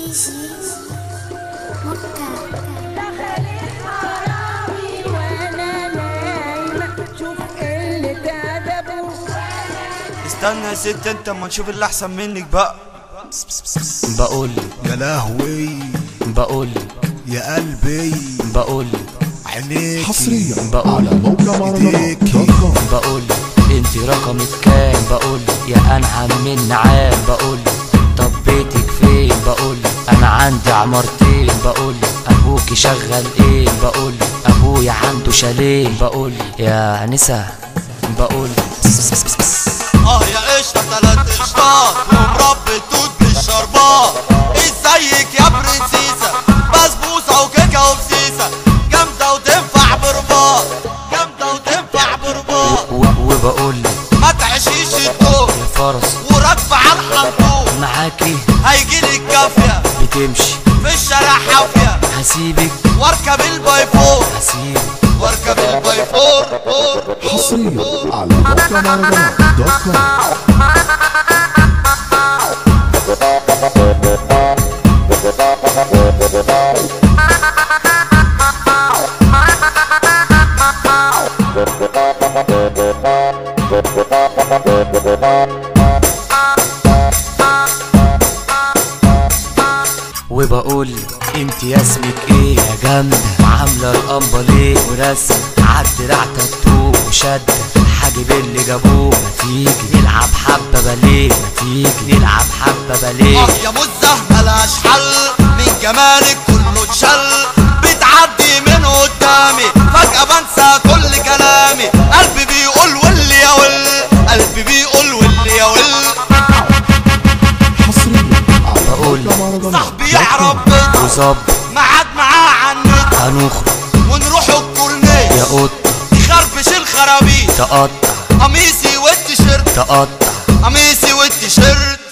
استنى يا ست انت اما نشوف اللي احسن منك بقى بقول يا لهوي بقول يا قلبي بقول عينيك حصريا بقول. على موقع مهرجانات دوت كوم بقول انت رقمك كام بقول يا انعم من نعام بقول طب بيتك فين بقول انا عندي عمارتين بقول ابوكي شغال ايه بقول ابويا عنده شاليه بقول يا نسا بقول اه يا قشطة تلات قشطات ومربي توت بالشربات ازيك يا برنسيسة بسبوسة وكيكة وبسيسة جامدة وتنفع برباط جامدة وتنفع برباط و- وبقول ما تعيشيش الدور يا فرس وراكبة على الحنطور معاكي هيجيلك كافية بتمشي في الشارع حافية هسيبك واركب الباي فور هسيبك واركب الباي فور فور حصريا على موقع مهرجانات دوت كوم وبقول انت يا اسمك ايه يا جامدة وعاملة القنبة ليه ورسم عالدراع تاتو وشد حاجب اللي جابوه ما تيجي نلعب حبة باليه ما تيجي نلعب حبة باليه اه يا مزة ملهاش حل من جمالك كله اتشل بتعدي من قدامي فجأة بنسى كل كلامي قلبي بيقول واللي يا ول قلبي بيقول واللي يا ول حصريا على بقول موقع مهرجانات صاحبي دوت يعرف كوم. بيته وظب معاد معاه عنده هنخرج ونروح يا الكورنيش قط يخربش الخرابيش تقطع قميصي والتيشيرت تقطع قميصي والتيشيرت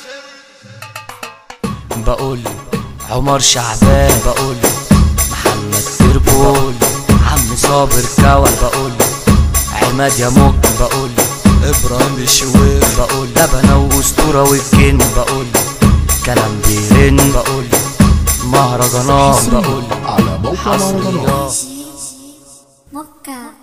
بقول عمر شعبان بقول محمد تربول عم صابر كول بقول عماد يا مك بقول ابراهيم الشويخ بقول لبنة واسطورة والجن بقول كلام بيرن بقول مهرجانات بقول حصريا على موقع مهرجانات حصريات Mocha.